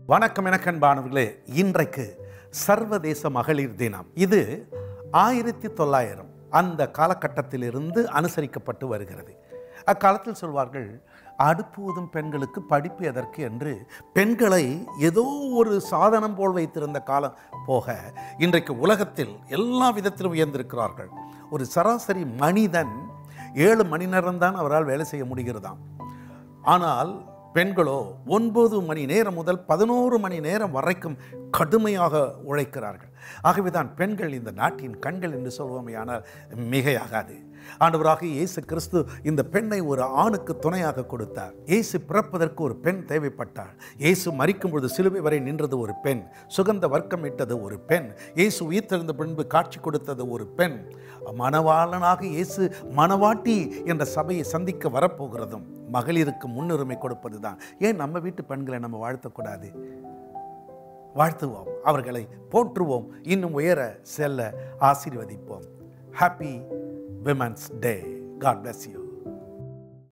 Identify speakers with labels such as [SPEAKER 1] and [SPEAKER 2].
[SPEAKER 1] வணக்கம் எனக்கன்பானவர்களே இன்றைக்கு சர்வதேச மகளிர் தினம் இது ஆயிரத்தி தொள்ளாயிரம் அந்த காலகட்டத்திலிருந்து அனுசரிக்கப்பட்டு வருகிறது அக்காலத்தில் சொல்வார்கள் அடுப்பு ஊதும் பெண்களுக்கு படிப்பு எதற்கு என்று பெண்களை ஏதோ ஒரு சாதனம் போல் வைத்திருந்த காலம் போக இன்றைக்கு உலகத்தில் எல்லா விதத்திலும் உயர்ந்திருக்கிறார்கள் ஒரு சராசரி மனிதன் ஏழு மணி நேரம்தான் அவரால் வேலை செய்ய முடிகிறதாம் ஆனால் பெண்களோ ஒன்பது மணி நேரம் முதல் பதினோரு மணி நேரம் வரைக்கும் கடுமையாக உழைக்கிறார்கள் ஆகவேதான் பெண்கள் இந்த நாட்டின் கண்கள் என்று சொல்வோமையானால் மிகையாகாது ஆண்டவராக இயேசு கிறிஸ்து இந்த பெண்ணை ஒரு ஆணுக்கு துணையாக கொடுத்தார் இயேசு பிறப்பதற்கு ஒரு பெண் தேவைப்பட்டாள் இயேசு மறிக்கும் பொழுது சிலுவை வரை நின்றது ஒரு பெண் சுகந்த வர்க்கம் இட்டது ஒரு பெண் இயேசு உயிர்த்தெழுந்த பின்பு காட்சி கொடுத்தது ஒரு பெண் மணவாளனாக இயேசு மணவாட்டி என்ற சபையை சந்திக்க வரப்போகிறதும் மகளிருக்கு முன்னுரிமை கொடுப்பது தான் ஏன் நம்ம வீட்டு பெண்களை நம்ம வாழ்த்தக்கூடாது வாழ்த்துவோம் அவர்களை போற்றுவோம் இன்னும் உயர செல்ல ஆசீர்வதிப்போம் happy women's day God bless you